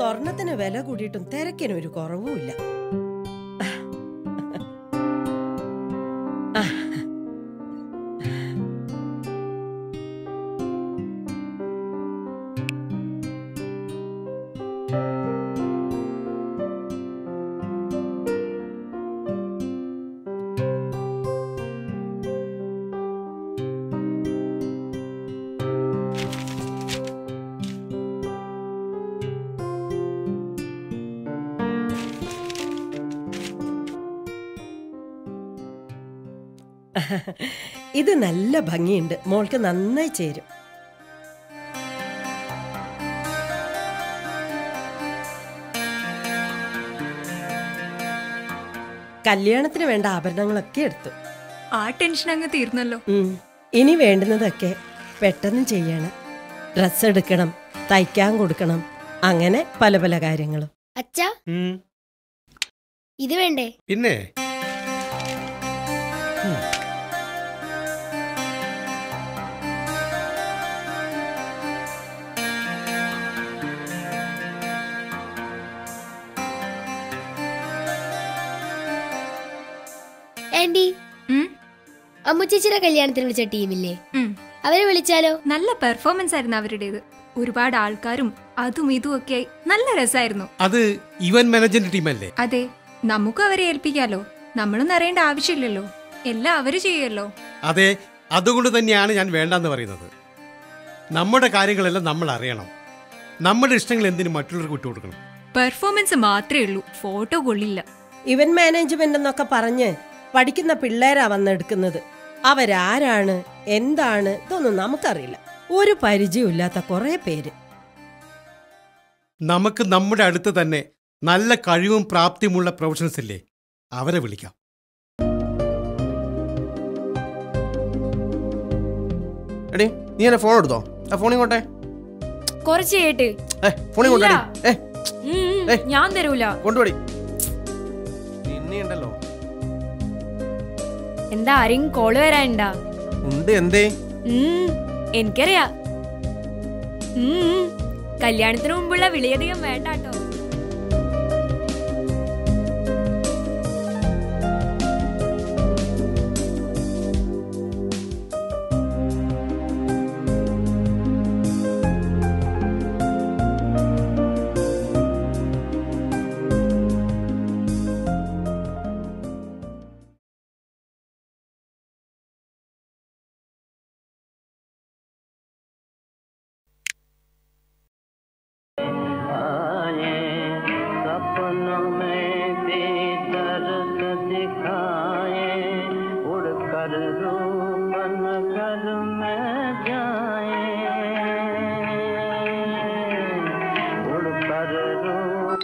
സ്വർണത്തിന് വില കൂടിയിട്ടും തിരക്കിന് ഒരു കുറവുമില്ല ഇത് നല്ല ഭംഗിയുണ്ട് മോൾക്ക് നന്നായി ചേരും കല്യാണത്തിന് വേണ്ട ആഭരണങ്ങളൊക്കെ എടുത്തു ആ ടെൻഷൻ അങ്ങ് തീർന്നല്ലോ ഉം. ഇനി വേണ്ടുന്നതൊക്കെ പെട്ടെന്ന് ചെയ്യണം ഡ്രസ്സ് എടുക്കണം തയ്ക്കാൻ കൊടുക്കണം അങ്ങനെ പല പല കാര്യങ്ങളും അച്ഛാ ഉം. ഇത് വേണ്ടേ പിന്നെ ആന്റി ഉം, അമ്മു ചേച്ചിയുടെ കല്യാണത്തിന് വിളിച്ച ടീമില്ലേ ഉം. അവരെ വിളിച്ചാലോ നല്ല പെർഫോമൻസ് ആയിരുന്നു അവരുടേത് ഒരുപാട് ആൾക്കാരും അതും ഇതും ഒക്കെ ആയി നല്ല രസമായിരുന്നു അത് ഇവന്റ് മാനേജ്മെന്റ് ടീമല്ലേ അതെ നമുക്കും അവരെ ഏൽപ്പിക്കാലോ നമ്മളൊന്നും അറിയേണ്ട ആവശ്യമില്ലല്ലോ എല്ലാം അവര് ചെയ്യുമല്ലോ അതെ അതുകൊണ്ട് തന്നെയാണ് ഞാൻ വേണ്ടെന്ന് പറയുന്നത് നമ്മുടെ കാര്യങ്ങളെല്ലാം നമ്മൾ അറിയണം നമ്മുടെ ഇഷ്ടങ്ങൾ എന്തിനും മറ്റുള്ളവർക്ക് വിട്ടുകൊടുക്കണം പെർഫോമൻസ് മാത്രമേ ഉള്ളൂ ഫോട്ടോ കൊള്ളില്ല ഇവന്റ് മാനേജ്മെന്റ് എന്നൊക്കെ പറഞ്ഞ് പഠിക്കുന്ന പിള്ളേരാ വന്നെടുക്കുന്നത് അവരാരാണ് എന്താണ് ഇതൊന്നും നമുക്കറിയില്ല ഒരു പരിചയമില്ലാത്ത കുറെ പേര് നമുക്ക് നമ്മുടെ അടുത്ത് തന്നെ നല്ല കഴിവും പ്രാപ്തിയുമുള്ള പ്രൊഫഷണൽസ് ഇല്ലേ അവരെ വിളിക്കാം എടി നീ എന്നെ ഫോൺ എടുത്തോ ആ ഫോൺ ഇങ്ങോട്ടെ കുറച്ച് കേട്ട് ഏ ഫോൺ ഇങ്ങോട്ടെ ഇല്ല. ഏ ഉം, ഏയ്. ഞാൻ തരൂല കൊണ്ടുപോടി പിന്നെ ഉണ്ടല്ലോ എന്താ ആരെയും കോള് വരാനുണ്ടാ ഉണ്ട് എന്തേ ഉം, എനിക്കറിയാ ഉം, കല്യാണത്തിന് മുമ്പുള്ള വിളിയധികം വേണ്ട കേട്ടോ सपनों में भी दर्द दिखाए उड़कर रूपन घर में जाए उड़कर रूपन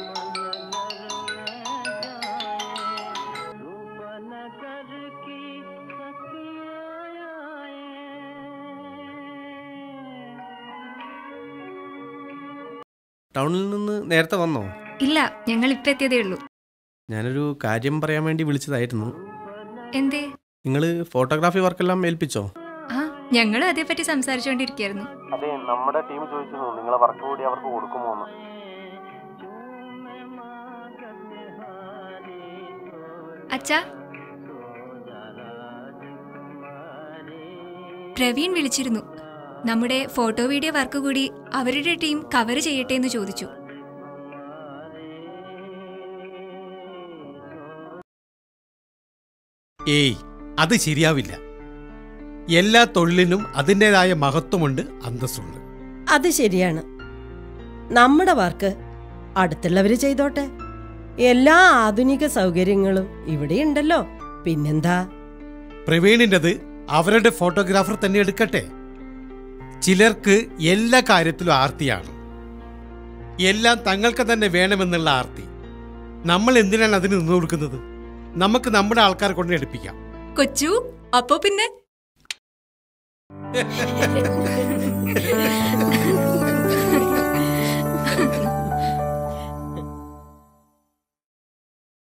रूपन घर की सखियाँ आए ടൗണിൽ നിന്ന് നേരത്തെ വന്നോ ഇല്ല ഞങ്ങൾ ഇപ്പൊ എത്തിയതേ ഉള്ളൂ ഞാനൊരു കാര്യം പറയാൻ വേണ്ടി വിളിച്ചതായിരുന്നു എന്തേ നിങ്ങൾ ഫോട്ടോഗ്രാഫി വർക്കെല്ലാം ഏൽപ്പിച്ചോ ആ ഞങ്ങളും അതേപ്പറ്റി സംസാരിച്ചുകൊണ്ടിരിക്കുകയായിരുന്നു അതെ നമ്മുടെ ടീം ചോദിച്ചിരുന്നു നിങ്ങളെ വർക്ക് കൂടി അവർക്ക് കൊടുക്കുമോ അച്ഛാ പ്രവീൺ വിളിച്ചിരുന്നു നമ്മുടെ ഫോട്ടോ വീഡിയോ വർക്ക് കൂടി അവരുടെ ടീം കവർ ചെയ്യട്ടെ എന്ന് ചോദിച്ചു ഏയ് അത് ശരിയാവില്ല എല്ലാ തൊഴിലിനും അതിൻ്റെതായ മഹത്വമുണ്ട് അന്തസ്സുണ്ട് അത് ശരിയാണ് നമ്മുടെ വർക്ക് അടുത്തുള്ളവര് ചെയ്തോട്ടെ എല്ലാ ആധുനിക സൗകര്യങ്ങളും ഇവിടെയുണ്ടല്ലോ പിന്നെന്താ പ്രവീണിൻ്റെത് അവരുടെ ഫോട്ടോഗ്രാഫർ തന്നെ എടുക്കട്ടെ ചിലർക്ക് എല്ലാ കാര്യത്തിലും ആർത്തിയാണ് എല്ലാം തങ്ങൾക്ക് തന്നെ വേണമെന്നുള്ള ആർത്തി നമ്മൾ എന്തിനാണ് അതിന് നിന്നു കൊടുക്കുന്നത് നമുക്ക് നമ്മുടെ ആൾക്കാരെ കൊണ്ട് എടുപ്പിക്കാം കൊച്ചു അപ്പോ പിന്നെ